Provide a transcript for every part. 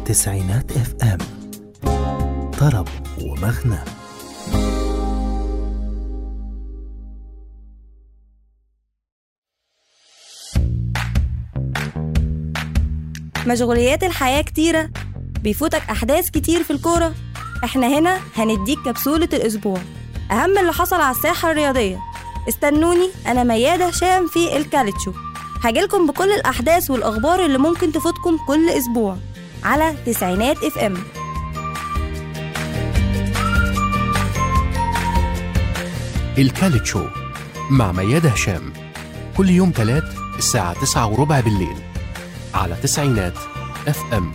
تسعينات اف ام طرب ومغنى مشغوليات الحياة كتيرة بيفوتك أحداث كتير في الكورة احنا هنا هنديك كبسولة الأسبوع أهم اللي حصل على الساحة الرياضية استنوني أنا ميادة هشام في الكالتشو هجيلكم بكل الأحداث والأخبار اللي ممكن تفوتكم كل أسبوع على تسعينات اف ام الكالت شو مع ميادة هشام كل يوم تلات الساعة تسعة وربع بالليل على تسعينات اف ام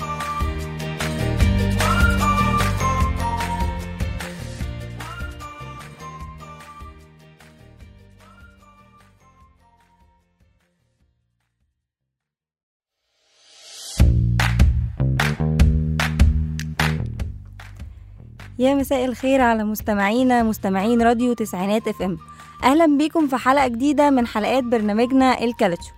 يا مساء الخير على مستمعينا مستمعين راديو تسعينات اف ام اهلا بيكم في حلقه جديده من حلقات برنامجنا الكالتشو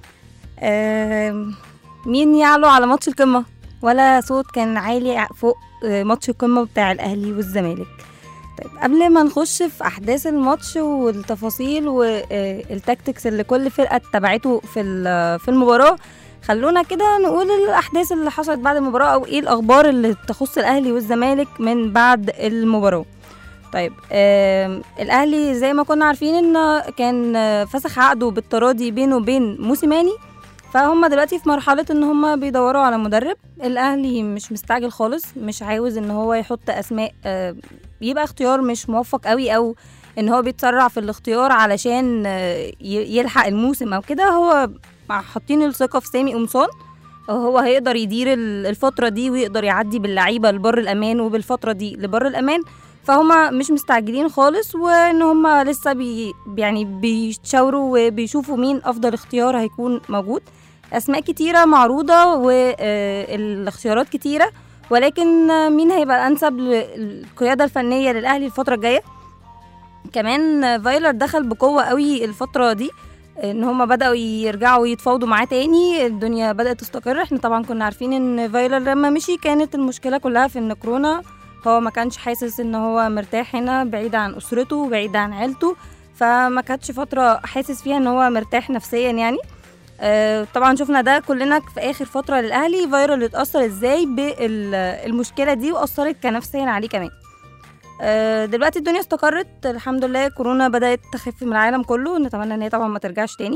آم، مين يعلو على ماتش القمه ولا صوت كان عالي فوق آه، ماتش القمه بتاع الاهلي والزمالك طيب قبل ما نخش في احداث الماتش والتفاصيل والتكتكس اللي كل فرقه اتبعته في ال- في المباراه خلونا كده نقول الاحداث اللي حصلت بعد المباراه او ايه الاخبار اللي تخص الاهلي والزمالك من بعد المباراه طيب آم، الاهلي زي ما كنا عارفين ان كان آه، فسخ عقده بالتراضي بينه وبين موسيماني فهم دلوقتي في مرحلة ان هم بيدوروا على مدرب الاهلي مش مستعجل خالص مش عاوز ان هو يحط اسماء آه، يبقى اختيار مش موفق قوي او ان هو بيتسرع في الاختيار علشان آه، ي- يلحق الموسم او كده هو حاطين الثقة في سامي قمصان هو هيقدر يدير ال- الفترة دي ويقدر يعدي باللعيبة لبر الأمان وبالفترة دي لبر الأمان فهما مش مستعجلين خالص وان هما لسه بي يعني بيتشاوروا وبيشوفوا مين افضل اختيار هيكون موجود اسماء كتيره معروضه والاختيارات كتيره ولكن آه، مين هيبقى الانسب للقياده الفنيه للاهلي الفتره الجايه كمان آه، فايلر دخل بقوه قوي الفتره دي ان هما بداوا يرجعوا يتفاوضوا معاه تاني الدنيا بدات تستقر احنا طبعا كنا عارفين ان فايلر لما مشي كانت المشكله كلها في ان كورونا هو ما كانش حاسس ان هو مرتاح هنا بعيد عن اسرته بعيد عن عيلته فما كانتش فتره حاسس فيها ان هو مرتاح نفسيا يعني آه، طبعا شفنا ده كلنا في اخر فتره للاهلي فايرال اتاثر ازاي بالمشكله دي واثرت كنفسيا عليه كمان آه، دلوقتي الدنيا استقرت الحمد لله كورونا بدات تخف من العالم كله نتمنى ان هي طبعا ما ترجعش تاني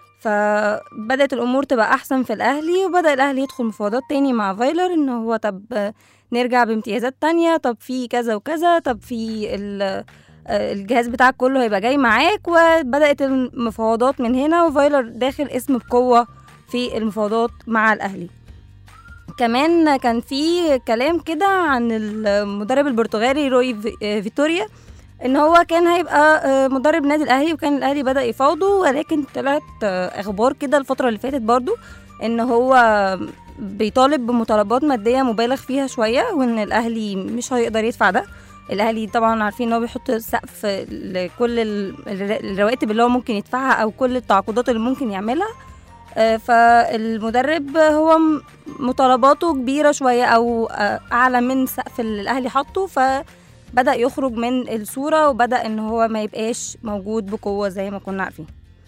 فبدات الامور تبقى احسن في الاهلي وبدا الاهلي يدخل مفاوضات تاني مع فايلر ان هو طب آه، نرجع بامتيازات تانية طب في كذا وكذا طب في ال- آه، الجهاز بتاعك كله هيبقى جاي معاك وبدات المفاوضات من هنا وفايلر داخل اسم بقوه في المفاوضات مع الاهلي كمان كان في كلام كده عن المدرب البرتغالي روي في- آه، فيتوريا ان هو كان هيبقى آه، مدرب نادي الاهلي وكان الاهلي بدا يفاوضه ولكن طلعت آه، اخبار كده الفتره اللي فاتت برضو ان هو بيطالب بمطالبات ماديه مبالغ فيها شويه وان الاهلي مش هيقدر يدفع ده الاهلي طبعا عارفين ان هو بيحط سقف لكل ال- الر- الرواتب اللي هو ممكن يدفعها او كل التعاقدات اللي ممكن يعملها آه، فالمدرب هو م- مطالباته كبيره شويه او آه، اعلى من سقف اللي الاهلي حاطه فبدا يخرج من الصوره وبدا ان هو ما يبقاش موجود بقوه زي ما كنا عارفين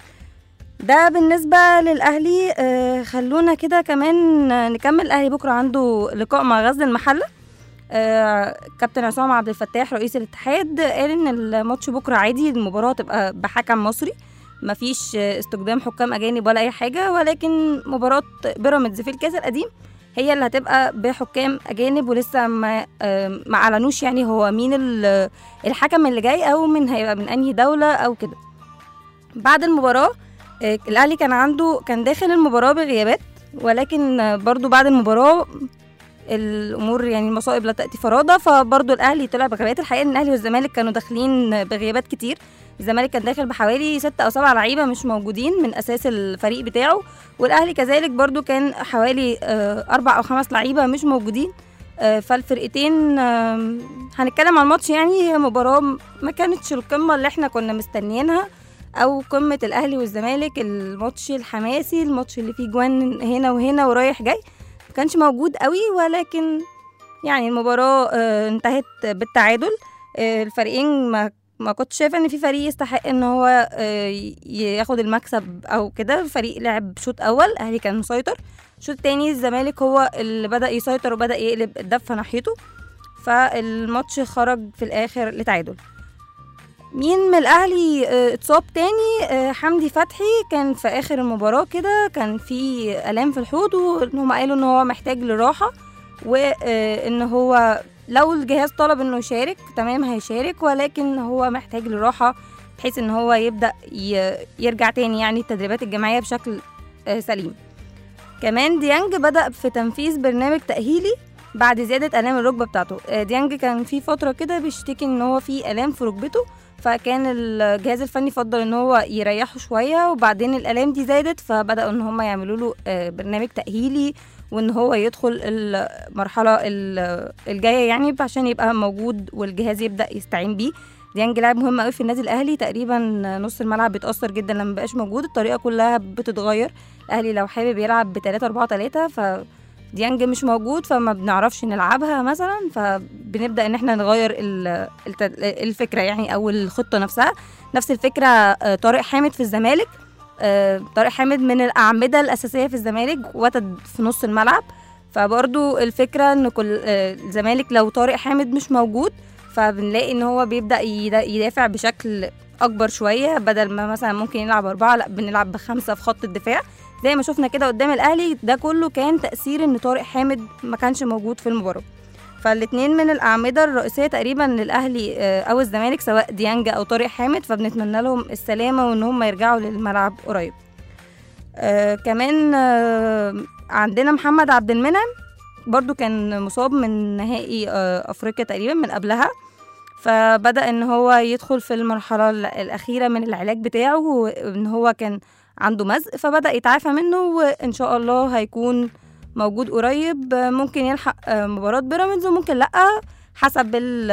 ده بالنسبة للأهلي آه خلونا كده كمان آه، نكمل الأهلي بكرة عنده لقاء مع غزل المحلة آه كابتن عصام عبد الفتاح رئيس الاتحاد قال ان الماتش بكره عادي المباراه تبقى بحكم مصري مفيش آه، استخدام حكام اجانب ولا اي حاجه ولكن مباراه بيراميدز في الكاس القديم هي اللي هتبقى بحكام اجانب ولسه ما آه، ما اعلنوش يعني هو مين ال- الحكم اللي جاي او من هيبقى من انهي دوله او كده بعد المباراه آه، الاهلي كان عنده كان داخل المباراه بغيابات ولكن آه، برضو بعد المباراه الامور يعني المصائب لا تاتي فرادى فبرضو الاهلي طلع بغيابات الحقيقه ان الاهلي والزمالك كانوا داخلين بغيابات كتير الزمالك كان داخل بحوالي ستة او سبعة لعيبه مش موجودين من اساس الفريق بتاعه والاهلي كذلك برضو كان حوالي آه، اربع او خمس لعيبه مش موجودين آه، فالفرقتين آم، هنتكلم عن الماتش يعني هي مباراه ما كانتش القمه اللي احنا كنا مستنيينها او قمه الاهلي والزمالك الماتش الحماسي الماتش اللي فيه جوان هنا وهنا ورايح جاي كانش موجود قوي ولكن يعني المباراة آه، انتهت بالتعادل آه، الفريقين ما ما كنت شايفة ان في فريق يستحق ان هو آه، ي- ياخد المكسب او كده الفريق لعب شوط اول الاهلي كان مسيطر الشوط التاني الزمالك هو اللي بدأ يسيطر وبدأ يقلب الدفة ناحيته فالماتش خرج في الاخر لتعادل مين من الاهلي آه، اتصاب تاني آه، حمدي فتحي كان في اخر المباراه كده كان في الام في الحوض وان هم قالوا ان هو محتاج لراحه وان هو لو الجهاز طلب انه يشارك تمام هيشارك ولكن هو محتاج لراحه بحيث ان هو يبدا ي- يرجع تاني يعني التدريبات الجماعيه بشكل آه، سليم كمان ديانج بدا في تنفيذ برنامج تاهيلي بعد زياده الام الركبه بتاعته آه، ديانج كان في فتره كده بيشتكي ان هو في الام في ركبته فكان الجهاز الفني فضل ان هو يريحه شويه وبعدين الالام دي زادت فبداوا ان هم يعملوا له آه، برنامج تاهيلي وان هو يدخل المرحله ال- الجايه يعني عشان يبقى موجود والجهاز يبدا يستعين بيه ديانج لاعب مهم قوي في النادي الاهلي تقريبا نص الملعب بيتاثر جدا لما مبقاش موجود الطريقه كلها بتتغير الاهلي لو حابب يلعب ب 3 4 3 ف ديانج مش موجود فما بنعرفش نلعبها مثلا فبنبدا ان احنا نغير ال- الت- الفكره يعني او الخطه نفسها نفس الفكره آه، طارق حامد في الزمالك آه، طارق حامد من الاعمده الاساسيه في الزمالك وتد في نص الملعب فبرضو الفكره ان كل آه، الزمالك لو طارق حامد مش موجود فبنلاقي ان هو بيبدا يدا- يدافع بشكل اكبر شويه بدل ما مثلا ممكن يلعب اربعه لا بنلعب بخمسه في خط الدفاع زي ما شفنا كده قدام الاهلي ده كله كان تاثير ان طارق حامد ما كانش موجود في المباراه فالاثنين من الاعمده الرئيسيه تقريبا للاهلي آه، او الزمالك سواء ديانج او طارق حامد فبنتمنى لهم السلامه وان هم يرجعوا للملعب قريب آه كمان آه عندنا محمد عبد المنعم برضو كان مصاب من نهائي آه افريقيا تقريبا من قبلها فبدا ان هو يدخل في المرحله ال- الاخيره من العلاج بتاعه وان هو كان عنده مزق فبدا يتعافى منه وان شاء الله هيكون موجود قريب آه، ممكن يلحق آه، مباراه بيراميدز وممكن لا حسب ال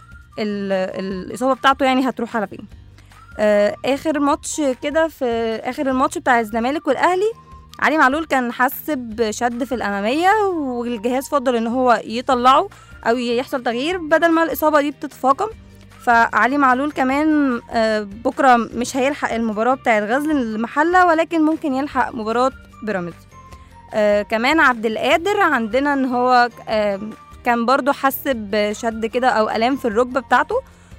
ال الاصابه بتاعته يعني هتروح على فين آه، اخر ماتش كده في اخر الماتش بتاع الزمالك والاهلي علي معلول كان حس بشد في الاماميه والجهاز فضل ان هو يطلعه او يحصل تغيير بدل ما الاصابه دي بتتفاقم فعلي معلول كمان آه، بكره مش هيلحق المباراه بتاعت غزل المحله ولكن ممكن يلحق مباراه بيراميدز آه كمان عبد القادر عندنا ان هو آه كان برضو حس بشد كده او الام في الركبه بتاعته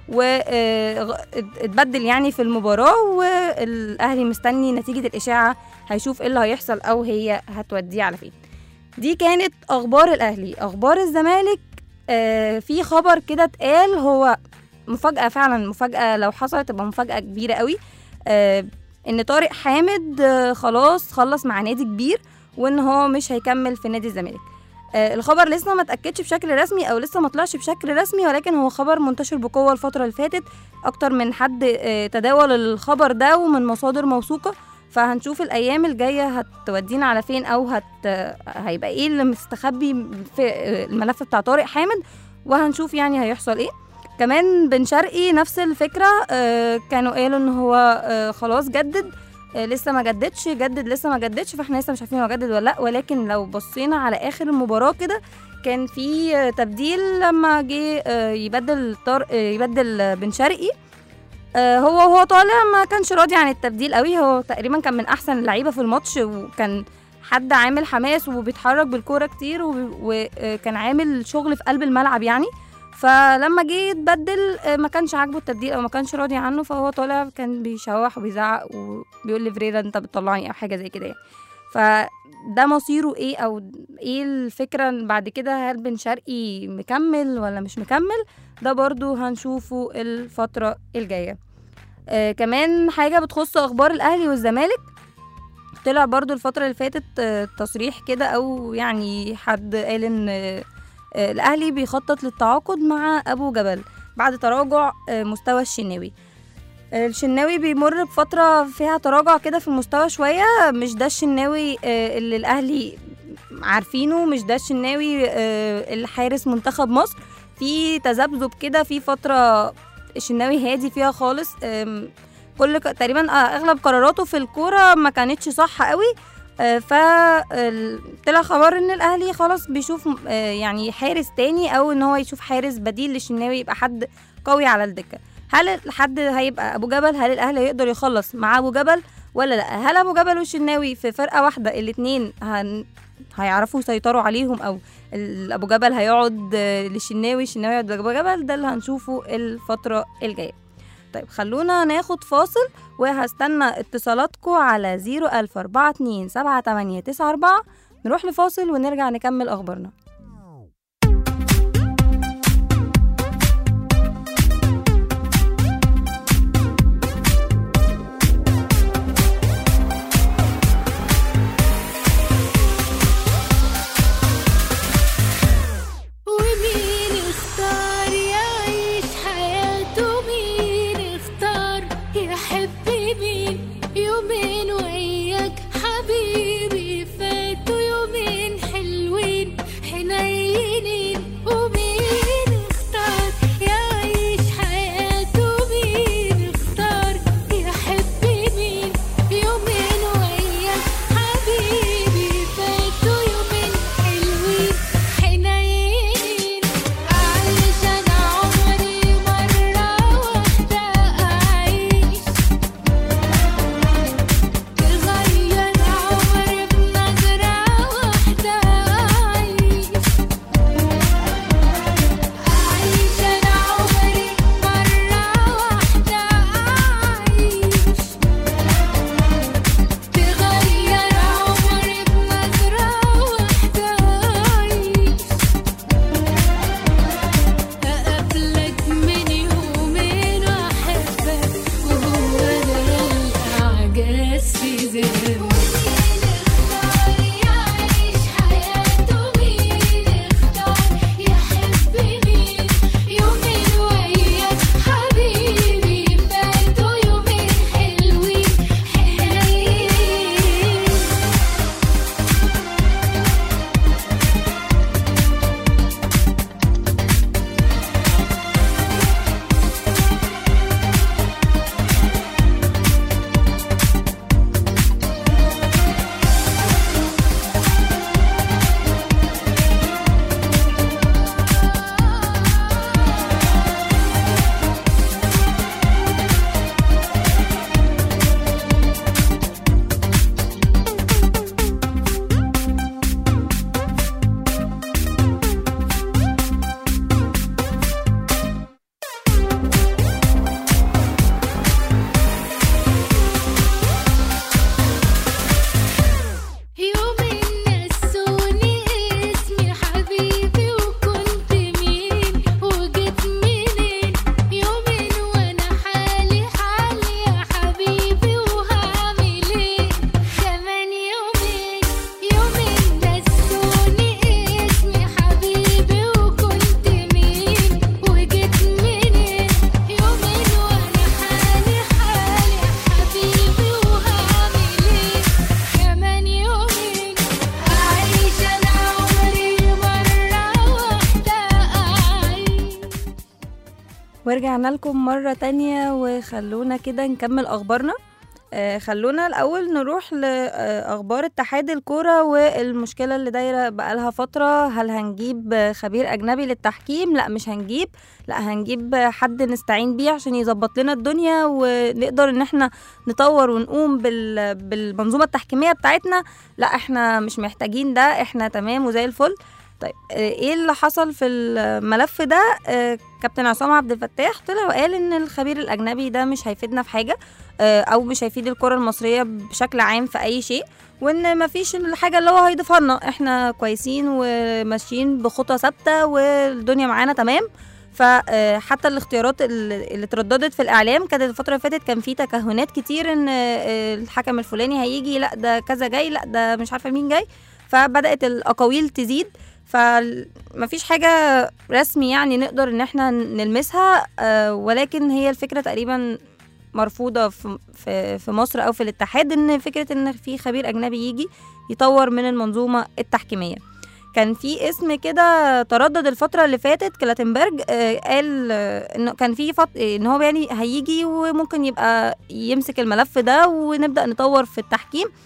واتبدل يعني في المباراة والأهلي مستني نتيجة الإشاعة هيشوف ايه اللي هيحصل أو هي هتوديه على فين دي كانت أخبار الأهلي أخبار الزمالك آه في خبر كده اتقال هو مفاجأة فعلا مفاجأة لو حصلت تبقى مفاجأة كبيرة قوي آه إن طارق حامد آه خلاص خلص مع نادي كبير وإن هو مش هيكمل في نادي الزمالك آه، الخبر لسه ما اتاكدش بشكل رسمي او لسه ما طلعش بشكل رسمي ولكن هو خبر منتشر بقوه الفتره اللي فاتت اكتر من حد آه، تداول الخبر ده ومن مصادر موثوقه فهنشوف الايام الجايه هتودينا على فين او هت آه، هيبقى ايه اللي مستخبي في آه، الملف بتاع طارق حامد وهنشوف يعني هيحصل ايه كمان بن شرقي نفس الفكره آه، كانوا قالوا ان هو آه، خلاص جدد آه، لسه ما جددش جدد لسه ما جددش فاحنا لسه مش عارفين هو جدد ولا لا ولكن لو بصينا على اخر المباراه كده كان في آه، تبديل لما جه آه، يبدل طار آه، يبدل آه، بن شرقي آه، هو وهو طالع ما كانش راضي عن التبديل قوي هو تقريبا كان من احسن اللعيبه في الماتش وكان حد عامل حماس وبيتحرك بالكوره كتير وب- وكان عامل شغل في قلب الملعب يعني فلما جه يتبدل آه، ما كانش عاجبه التبديل او ما كانش راضي عنه فهو طالع كان بيشوح وبيزعق وبيقول لفريرا انت بتطلعني او حاجه زي كده يعني فده مصيره ايه او ايه الفكره بعد كده هل بن شرقي مكمل ولا مش مكمل ده برضو هنشوفه الفتره الجايه آه كمان حاجه بتخص اخبار الاهلي والزمالك طلع برضو الفتره اللي فاتت آه تصريح كده او يعني حد قال ان آه آه، الاهلي بيخطط للتعاقد مع ابو جبل بعد تراجع آه، مستوى الشناوي آه، الشناوي بيمر بفترة فيها تراجع كده في المستوى شوية مش ده الشناوي آه، اللي الأهلي عارفينه مش ده الشناوي آه، اللي حارس منتخب مصر في تذبذب كده في فترة الشناوي هادي فيها خالص آم، كل ك- تقريبا آه، اغلب قراراته في الكوره ما كانتش صح قوي فطلع خبر ان الاهلي خلاص بيشوف آه، يعني حارس تاني او ان هو يشوف حارس بديل للشناوي يبقى حد قوي على الدكه هل الحد هيبقى ابو جبل هل الاهلي هيقدر يخلص مع ابو جبل ولا لا هل ابو جبل والشناوي في فرقه واحده الاثنين هن... هيعرفوا يسيطروا عليهم او ال- ابو جبل هيقعد آه، للشناوي الشناوي يقعد لابو جبل ده اللي هنشوفه الفتره الجايه طيب خلونا ناخد فاصل وهستنى اتصالاتكم على 004278894 نروح لفاصل ونرجع نكمل اخبارنا ومين اختار يعيش حياته مين اختار يحب مين يومين وياك حبيبي فاتوا يومين حلوين حنينين ومين اختار يعيش حياته مين اختار يحب مين يومين وياك حبيبي فاتوا يومين حلوين حنين أعيش أنا عمري مرة واحدة أعيش تغير عمري بنظرة واحدة أعيش أعيش أنا عمري مرة واحدة أعيش تغير عمري بنظرة واحدة أعيش أقابلك من يومين وأحبك وهو ده الإعجاز في ذهني يعيش حياته مين اختار يحب مين يومين وياك حبيبي فاتوا يومين حلوين حنين يومين نسوني اسمي حبيبي وكنت مين وجيت منين يومين وانا حالي حالي يا حبيبي وهعمل ايه كمان يومين يومين نسوني اسمي حبيبي وكنت مين وجيت منين يومين وانا حالي حالي يا حبيبي وهعمل ايه كمان يومين أعيش أنا عمري مرة واحدة أعيش ورجعنا لكم مرة تانية وخلونا كده نكمل أخبارنا آه، خلونا الأول نروح لأخبار اتحاد الكرة والمشكلة اللي دايرة بقالها فترة هل هنجيب آه، خبير أجنبي للتحكيم؟ لا مش هنجيب لا هنجيب آه، حد نستعين بيه عشان يظبط لنا الدنيا ونقدر ان احنا نطور ونقوم بال... بالمنظومة التحكيمية بتاعتنا لا احنا مش محتاجين ده احنا تمام وزي الفل طيب آه، ايه اللي حصل في الملف ده آه، كابتن عصام عبد الفتاح طلع وقال ان الخبير الاجنبي ده مش هيفيدنا في حاجه آه، او مش هيفيد الكره المصريه بشكل عام في اي شيء وان مفيش الحاجه اللي هو هيضيفها لنا احنا كويسين وماشيين بخطى ثابته والدنيا معانا تمام فحتى الاختيارات اللي اللي اترددت في الاعلام كانت الفتره اللي فاتت كان في تكهنات كتير ان آه، الحكم الفلاني هيجي لا ده كذا جاي لا ده مش عارفه مين جاي فبدات الاقاويل تزيد فمفيش حاجه رسمي يعني نقدر ان احنا نلمسها آه، ولكن هي الفكره تقريبا مرفوضه في في في مصر او في الاتحاد ان فكره ان في خبير اجنبي يجي يطور من المنظومه التحكيميه كان في اسم كده تردد الفتره اللي فاتت كلاتنبرج آه، قال آه، انه كان في فط... ان هو يعني هيجي وممكن يبقى يمسك الملف ده ونبدا نطور في التحكيم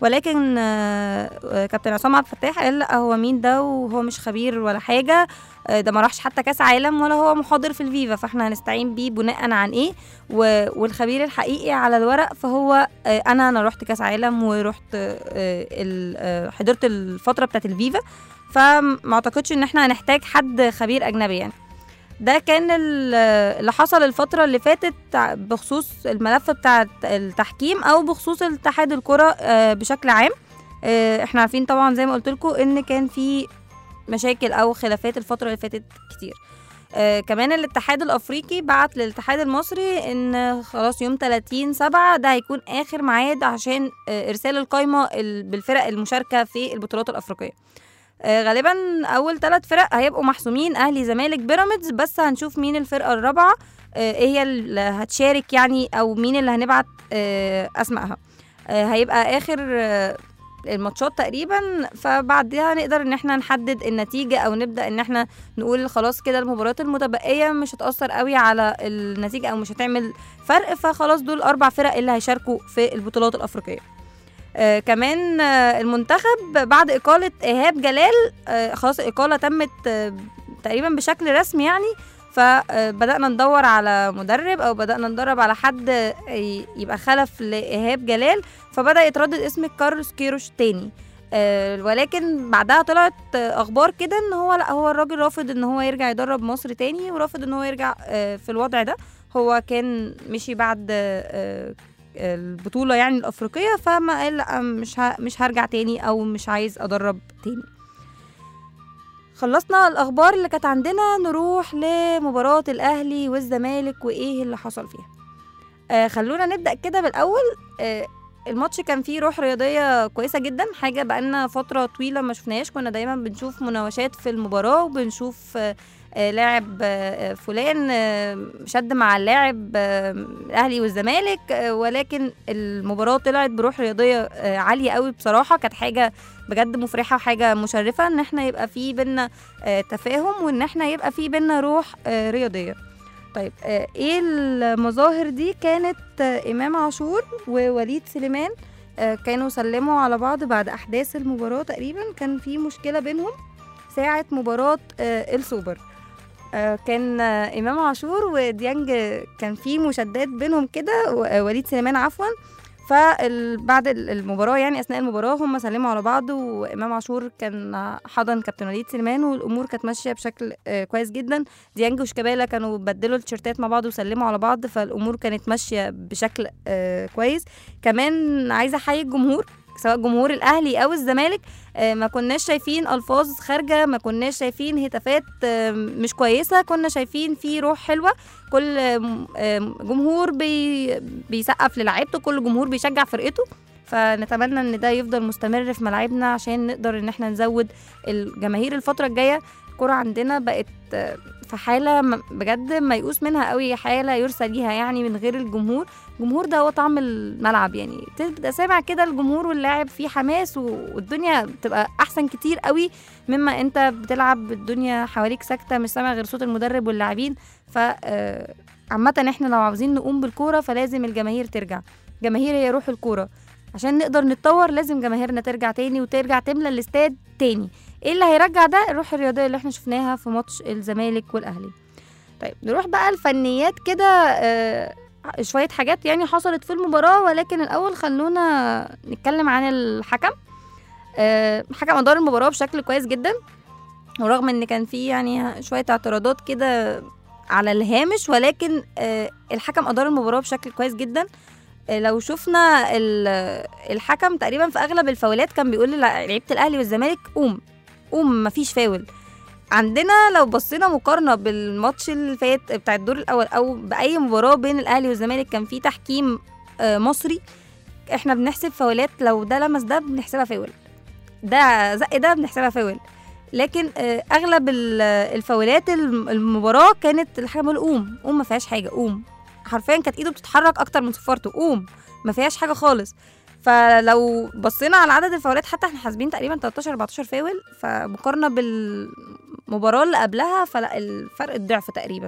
ولكن آه، آه، كابتن عصام عبد الفتاح قال لا هو مين ده وهو مش خبير ولا حاجه آه، ده ما راحش حتى كاس عالم ولا هو محاضر في الفيفا فاحنا هنستعين بيه بناء عن ايه و- والخبير الحقيقي على الورق فهو آه، انا انا رحت كاس عالم ورحت آه، ال- آه، حضرت الفتره بتاعت الفيفا فما اعتقدش ان احنا هنحتاج حد خبير اجنبي يعني ده كان ال- اللي حصل الفترة اللي فاتت بخصوص الملف بتاع التحكيم أو بخصوص اتحاد الكرة آه، بشكل عام آه، احنا عارفين طبعا زي ما قلت لكم ان كان في مشاكل او خلافات الفترة اللي فاتت كتير آه كمان الاتحاد الافريقي بعت للاتحاد المصري ان خلاص يوم 30 سبعة ده هيكون اخر ميعاد عشان آه ارسال القايمة ال- بالفرق المشاركة في البطولات الافريقية آه، غالبا اول ثلاث فرق هيبقوا محسومين اهلي زمالك بيراميدز بس هنشوف مين الفرقه الرابعه آه، ايه هي اللي هتشارك يعني او مين اللي هنبعت آه، اسمائها آه، هيبقى اخر آه، الماتشات تقريبا فبعدها نقدر ان احنا نحدد النتيجه او نبدا ان احنا نقول خلاص كده المباريات المتبقيه مش هتاثر قوي على النتيجه او مش هتعمل فرق فخلاص دول اربع فرق اللي هيشاركوا في البطولات الافريقيه آه كمان آه المنتخب بعد إقالة إيهاب جلال آه خلاص الإقالة تمت آه تقريبا بشكل رسمي يعني فبدأنا ندور على مدرب أو بدأنا ندرب على حد آه، يبقى خلف لإيهاب جلال فبدأ يتردد اسم كارلوس كيروش تاني آه ولكن بعدها طلعت آه اخبار كده ان هو لا هو الراجل رافض ان هو يرجع يدرب مصر تاني ورافض ان هو يرجع آه في الوضع ده هو كان مشي بعد آه البطولة يعني الأفريقية فما قال لا مش ه... مش هرجع تاني أو مش عايز أدرب تاني خلصنا الأخبار اللي كانت عندنا نروح لمباراة الأهلي والزمالك وإيه اللي حصل فيها آه خلونا نبدأ كده بالأول آه الماتش كان فيه روح رياضية كويسة جدا حاجة بقالنا فترة طويلة ما شفناهاش كنا دايما بنشوف مناوشات في المباراة وبنشوف آه آه، لاعب آه، فلان آه، شد مع اللاعب آه، الاهلي والزمالك آه، ولكن المباراه طلعت بروح رياضيه آه، عاليه قوي بصراحه كانت حاجه بجد مفرحه وحاجه مشرفه ان احنا يبقى في بينا آه، تفاهم وان احنا يبقى في بينا روح آه، رياضيه طيب آه، ايه المظاهر دي كانت آه، امام عاشور ووليد سليمان آه، كانوا سلموا على بعض بعد احداث المباراه تقريبا كان في مشكله بينهم ساعه مباراه آه، السوبر آه، كان آه، امام عاشور وديانج آه، كان في مشادات بينهم كده و- آه، وليد سليمان عفوا فبعد المباراة يعني أثناء المباراة هم سلموا على بعض وإمام عاشور كان آه، حضن كابتن وليد سليمان والأمور كانت ماشية بشكل آه، كويس جدا ديانج وشيكابالا كانوا بدلوا التيشيرتات مع بعض وسلموا على بعض فالأمور كانت ماشية بشكل آه، كويس كمان عايزة أحيي الجمهور سواء جمهور الأهلي أو الزمالك آه، ما كناش شايفين الفاظ خارجه ما كناش شايفين هتافات آه، مش كويسه كنا شايفين في روح حلوه كل آم، آم، جمهور بي بيسقف للاعيبته كل جمهور بيشجع فرقته فنتمنى ان ده يفضل مستمر في ملاعبنا عشان نقدر ان احنا نزود الجماهير الفتره الجايه الكرة عندنا بقت آه، في حالة م- بجد ميؤوس منها قوي حالة يرثى ليها يعني من غير الجمهور الجمهور ده هو طعم الملعب يعني تبقى سامع كده الجمهور واللاعب فيه حماس و- والدنيا بتبقى احسن كتير قوي مما انت بتلعب الدنيا حواليك ساكته مش سامع غير صوت المدرب واللاعبين ف آه، عامه احنا لو عاوزين نقوم بالكوره فلازم الجماهير ترجع الجماهير هي روح الكوره عشان نقدر نتطور لازم جماهيرنا ترجع تاني وترجع تملى الاستاد تاني ايه اللي هيرجع ده الروح الرياضيه اللي احنا شفناها في ماتش الزمالك والاهلي طيب نروح بقى الفنيات كده آه، شويه حاجات يعني حصلت في المباراه ولكن الاول خلونا نتكلم عن الحكم آه، حكم ادار المباراه بشكل كويس جدا ورغم ان كان في يعني شويه اعتراضات كده على الهامش ولكن آه، الحكم ادار المباراه بشكل كويس جدا آه، لو شفنا ال- الحكم تقريبا في اغلب الفاولات كان بيقول لعيبه الاهلي والزمالك قوم قوم مفيش فاول عندنا لو بصينا مقارنه بالماتش اللي فات بتاع الدور الاول او باي مباراه بين الاهلي والزمالك كان في تحكيم آه، مصري احنا بنحسب فاولات لو ده لمس ده بنحسبها فاول ده زق ده بنحسبها فاول لكن آه، اغلب ال- الفاولات الم- المباراه كانت الحكم بيقول قوم قوم ما فيهاش حاجه قوم حرفيا كانت ايده بتتحرك اكتر من صفارته قوم ما فيهاش حاجه خالص فلو بصينا على عدد الفاولات حتى احنا حاسبين تقريبا 13 14 فاول فمقارنه بالمباراه اللي قبلها فلا الفرق الضعف تقريبا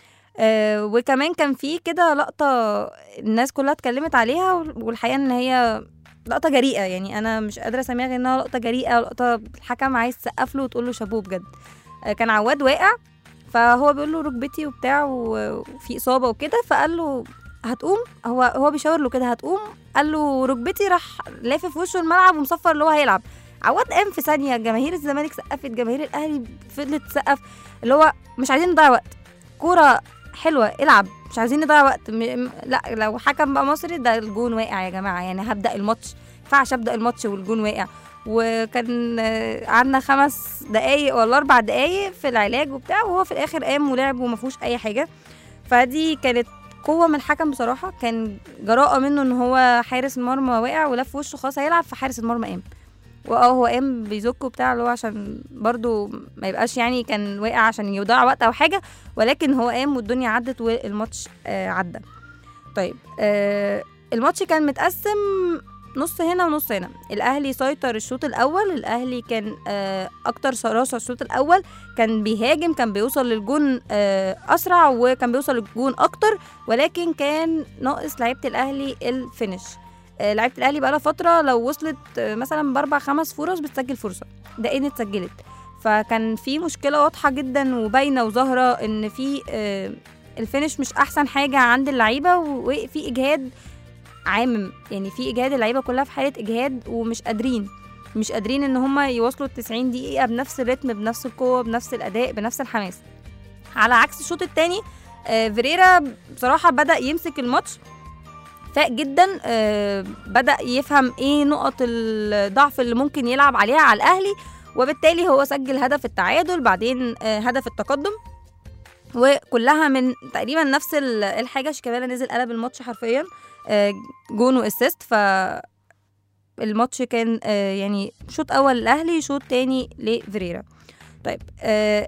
آه وكمان كان في كده لقطه الناس كلها اتكلمت عليها والحقيقه ان هي لقطه جريئه يعني انا مش قادره اسميها غير انها لقطه جريئه لقطه الحكم عايز تسقف له وتقول له شابوه بجد آه، كان عواد واقع فهو بيقول له ركبتي وبتاع و- وفي اصابه وكده فقال له هتقوم هو هو بيشاور له كده هتقوم قال له ركبتي راح لافف في وشه الملعب ومصفر اللي هو هيلعب عواد قام في ثانيه جماهير الزمالك سقفت جماهير الاهلي فضلت تسقف اللي هو مش عايزين نضيع وقت كوره حلوه العب مش عايزين نضيع وقت م... م- لا لو حكم بقى مصري ده الجون واقع يا جماعه يعني هبدا الماتش ينفعش ابدا الماتش والجون واقع وكان آه، قعدنا خمس دقايق ولا اربع دقايق في العلاج وبتاع وهو في الاخر قام ولعب وما فيهوش اي حاجه فدي كانت قوه من الحكم بصراحه كان جراءه منه ان هو حارس المرمى واقع ولف وشه خلاص هيلعب فحارس المرمى قام واه هو قام بيزك وبتاع اللي هو عشان برضو ما يبقاش يعني كان واقع عشان يضيع وقت او حاجه ولكن هو قام والدنيا عدت والماتش آه عدى طيب آه الماتش كان متقسم نص هنا ونص هنا الاهلي سيطر الشوط الاول الاهلي كان آه اكتر شراسه الشوط الاول كان بيهاجم كان بيوصل للجون آه اسرع وكان بيوصل للجون اكتر ولكن كان ناقص لعيبه الاهلي الفينش آه لعيبه الاهلي بقالها فتره لو وصلت آه مثلا باربع خمس فرص بتسجل فرصه دقيقتين اتسجلت فكان في مشكله واضحه جدا وباينه وظاهره ان في آه الفينش مش احسن حاجه عند اللعيبه وفي اجهاد عامم يعني في اجهاد اللعيبه كلها في حاله اجهاد ومش قادرين مش قادرين ان هم يواصلوا ال 90 دقيقه بنفس الريتم بنفس القوه بنفس الاداء بنفس الحماس على عكس الشوط الثاني آه فيريرا بصراحه بدا يمسك الماتش فاق جدا آه بدا يفهم ايه نقط الضعف اللي ممكن يلعب عليها على الاهلي وبالتالي هو سجل هدف التعادل بعدين آه هدف التقدم وكلها من تقريبا نفس ال- الحاجه شيكابالا نزل قلب الماتش حرفيا آه، جون واسيست ف الماتش كان آه، يعني شوط اول الاهلي شوط تاني لفريرا طيب آه،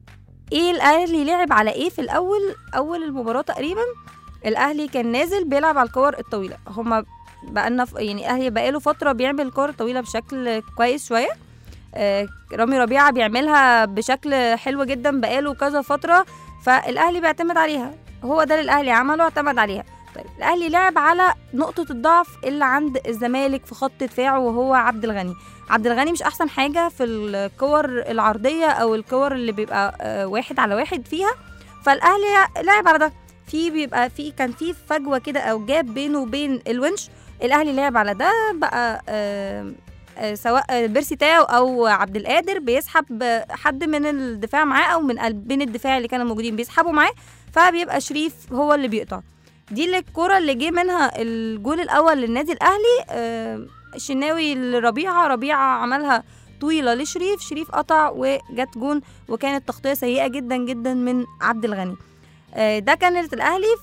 ايه الاهلي لعب على ايه في الاول اول المباراه تقريبا الاهلي كان نازل بيلعب على الكور الطويله هما بقالنا ف- يعني الاهلي بقاله فتره بيعمل الكور الطويله بشكل كويس شويه آه، رامي ربيعه بيعملها بشكل حلو جدا بقاله كذا فتره فالاهلي بيعتمد عليها هو ده اللي الاهلي عمله اعتمد عليها طيب الاهلي لعب على نقطه الضعف اللي عند الزمالك في خط دفاعه وهو عبد الغني عبد الغني مش احسن حاجه في الكور العرضيه او الكور اللي بيبقى آه، واحد على واحد فيها فالاهلي لعب على ده في بيبقى في كان في فجوه كده او جاب بينه وبين الونش الاهلي لعب على ده بقى آه، آه، سواء آه، بيرسي تاو او عبد القادر بيسحب آه، حد من الدفاع معاه او من قلبين الدفاع اللي كانوا موجودين بيسحبوا معاه فبيبقى شريف هو اللي بيقطع دي اللي الكرة اللي جه منها الجول الاول للنادي الاهلي آه، الشناوي لربيعه ربيعه عملها طويله لشريف شريف قطع وجت جون وكانت تغطيه سيئه جدا جدا من عبد الغني آه، ده كانت الاهلي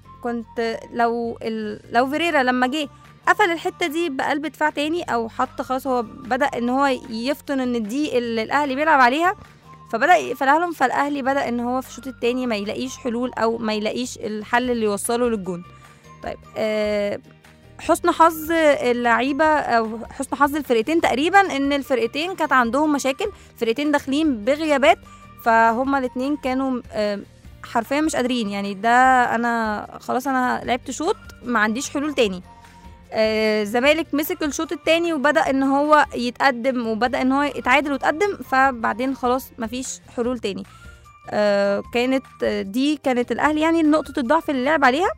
فكنت لو ال... لو فيريرا لما جه قفل الحته دي بقلب دفاع تاني او حط خلاص هو بدا ان هو يفطن ان دي اللي الاهلي بيلعب عليها فبدا يقفلها لهم فالاهلي بدا ان هو في الشوط التاني ما يلاقيش حلول او ما يلاقيش الحل اللي يوصله للجون طيب آه حسن حظ اللعيبه او حسن حظ الفرقتين تقريبا ان الفرقتين كانت عندهم مشاكل فرقتين داخلين بغيابات فهما الاتنين كانوا آه حرفيا مش قادرين يعني ده انا خلاص انا لعبت شوط ما عنديش حلول تاني آه، الزمالك مسك الشوط التاني وبدا ان هو يتقدم وبدا ان هو يتعادل ويتقدم فبعدين خلاص مفيش حلول تاني آه، كانت آه، دي كانت الاهلي يعني نقطه الضعف اللي لعب عليها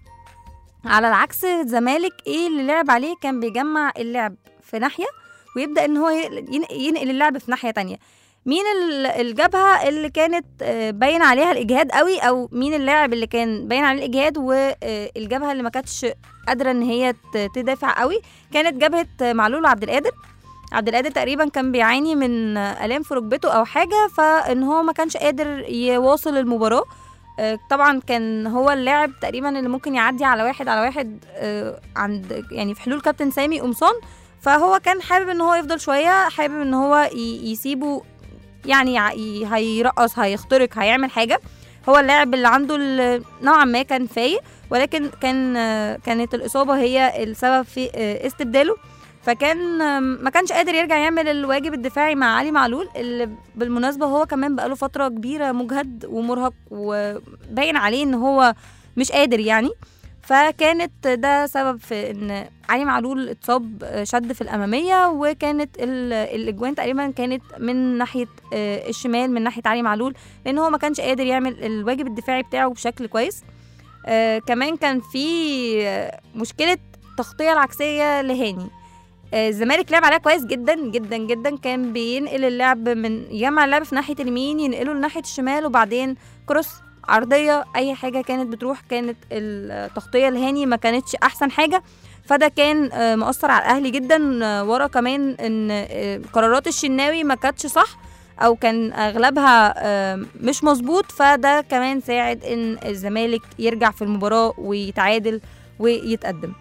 على العكس الزمالك ايه اللي لعب عليه كان بيجمع اللعب في ناحيه ويبدا ان هو ين- ينقل اللعب في ناحيه تانية مين ال- الجبهه اللي كانت آه، باين عليها الاجهاد قوي او مين اللاعب اللي كان باين عليه الاجهاد والجبهه اللي ما كانتش قادره ان هي ت- تدافع قوي كانت جبهه معلول وعبد القادر عبد القادر تقريبا كان بيعاني من الام في ركبته او حاجه فان هو ما كانش قادر يواصل المباراه آه، طبعا كان هو اللاعب تقريبا اللي ممكن يعدي على واحد على واحد آه، عند يعني في حلول كابتن سامي قمصان فهو كان حابب ان هو يفضل شويه حابب ان هو ي- يسيبه يعني يع- ي- هيرقص هيخترق هيعمل حاجه هو اللاعب اللي عنده ال- نوعا ما كان فايق ولكن كان آه، كانت الإصابة هي السبب في آه، استبداله فكان آه، ما كانش قادر يرجع يعمل الواجب الدفاعي مع علي معلول اللي بالمناسبة هو كمان بقاله فترة كبيرة مجهد ومرهق وباين عليه ان هو مش قادر يعني فكانت ده سبب في ان علي معلول اتصاب آه، شد في الاماميه وكانت ال- الاجوان تقريبا كانت من ناحيه آه، الشمال من ناحيه علي معلول لان هو ما كانش قادر يعمل الواجب الدفاعي بتاعه بشكل كويس آه، كمان كان في آه، مشكله التغطيه العكسيه لهاني آه، الزمالك لعب عليها كويس جدا جدا جدا كان بينقل اللعب من يجمع اللعب في ناحيه اليمين ينقله لناحيه الشمال وبعدين كروس عرضيه اي حاجه كانت بتروح كانت التغطيه لهاني ما كانتش احسن حاجه فده كان آه، مؤثر على الاهلي جدا آه، ورا كمان ان آه، قرارات الشناوي ما كانتش صح او كان اغلبها آه، مش مظبوط فده كمان ساعد ان الزمالك يرجع في المباراه ويتعادل ويتقدم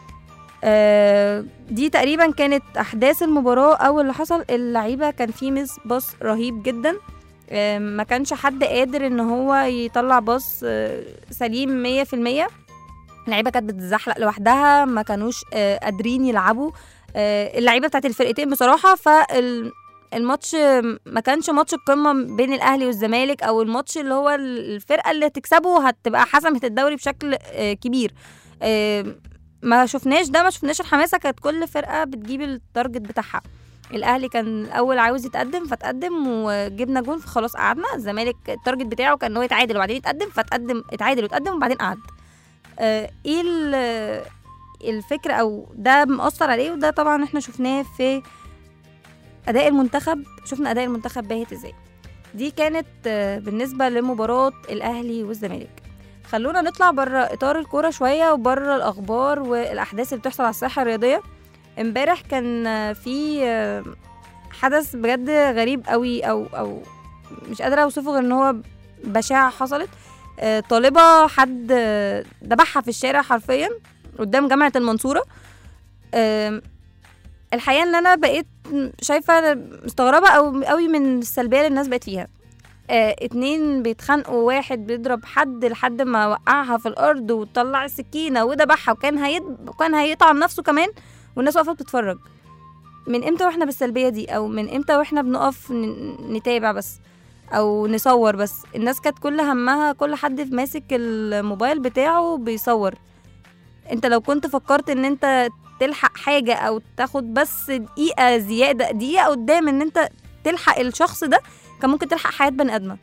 آه، دي تقريبا كانت احداث المباراه او اللي حصل اللعيبه كان في مس باص رهيب جدا آه، ما كانش حد قادر ان هو يطلع باص آه، سليم مية في المية اللعيبه كانت بتتزحلق لوحدها ما كانوش آه، قادرين يلعبوا آه، اللعيبه بتاعت الفرقتين بصراحه فال الماتش ما كانش ماتش القمه بين الاهلي والزمالك او الماتش اللي هو الفرقه اللي هتكسبه هتبقى حسمت الدوري بشكل آه، كبير آه، ما شفناش ده ما شفناش الحماسه كانت كل فرقه بتجيب التارجت بتاعها الاهلي كان الاول عاوز يتقدم فتقدم وجبنا جون فخلاص قعدنا الزمالك التارجت بتاعه كان ان هو يتعادل وبعدين يتقدم فتقدم اتعادل وتقدم وبعدين قعد آه، ايه ال- الفكره او ده مأثر عليه وده طبعا احنا شفناه في اداء المنتخب شفنا اداء المنتخب باهت ازاي دي كانت آه، بالنسبه لمباراه الاهلي والزمالك خلونا نطلع بره اطار الكوره شويه وبره الاخبار والاحداث اللي بتحصل على الساحه الرياضيه امبارح كان آه، في آه، حدث بجد غريب قوي او او مش قادره اوصفه غير ان هو بشاعه حصلت آه، طالبه حد آه، ذبحها في الشارع حرفيا قدام جامعه المنصوره آم، الحقيقه ان انا بقيت شايفه مستغربه او قوي من السلبيه اللي الناس بقت فيها آه اتنين بيتخانقوا واحد بيضرب حد لحد ما وقعها في الارض وطلع السكينه وذبحها وكان هيد... وكان هيطعن نفسه كمان والناس واقفه بتتفرج من امتى واحنا بالسلبيه دي او من امتى واحنا بنقف ن... نتابع بس او نصور بس الناس كانت كل همها كل حد ماسك الموبايل بتاعه بيصور انت لو كنت فكرت ان انت تلحق حاجه او تاخد بس دقيقه زياده دقيقه قدام ان انت تلحق الشخص ده كان ممكن تلحق حياه بني ادمه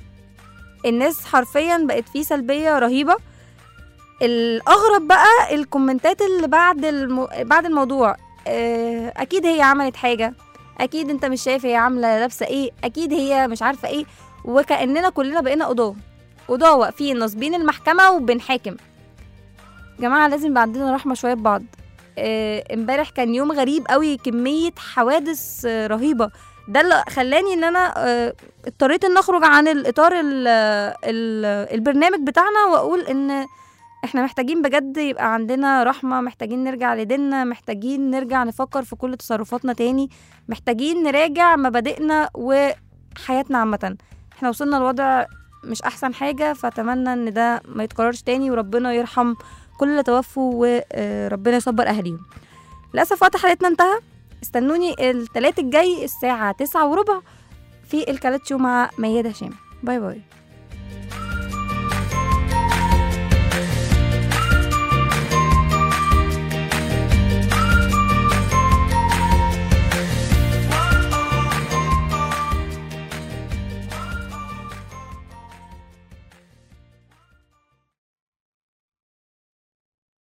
الناس حرفيا بقت فيه سلبيه رهيبه الاغرب بقى الكومنتات اللي بعد الم... بعد الموضوع آه، اكيد هي عملت حاجه اكيد انت مش شايف هي عامله لابسه ايه اكيد هي مش عارفه ايه وكاننا كلنا بقينا قضاه قضاه واقفين ناصبين المحكمه وبنحاكم جماعه لازم يبقى عندنا رحمه شويه ببعض آه، امبارح كان يوم غريب قوي كميه حوادث آه، رهيبه ده اللي خلاني ان انا آه، اضطريت ان اخرج عن الاطار ال ال البرنامج بتاعنا واقول ان احنا محتاجين بجد يبقى عندنا رحمه محتاجين نرجع لديننا محتاجين نرجع نفكر في كل تصرفاتنا تاني محتاجين نراجع مبادئنا وحياتنا عامه احنا وصلنا لوضع مش احسن حاجه فاتمنى ان ده ما يتكررش تاني وربنا يرحم كل اللي توفوا وربنا يصبر اهاليهم للاسف وقت حلقتنا انتهى استنوني التلات الجاي الساعه تسعة وربع في الكالتشو مع ميادة هشام باي باي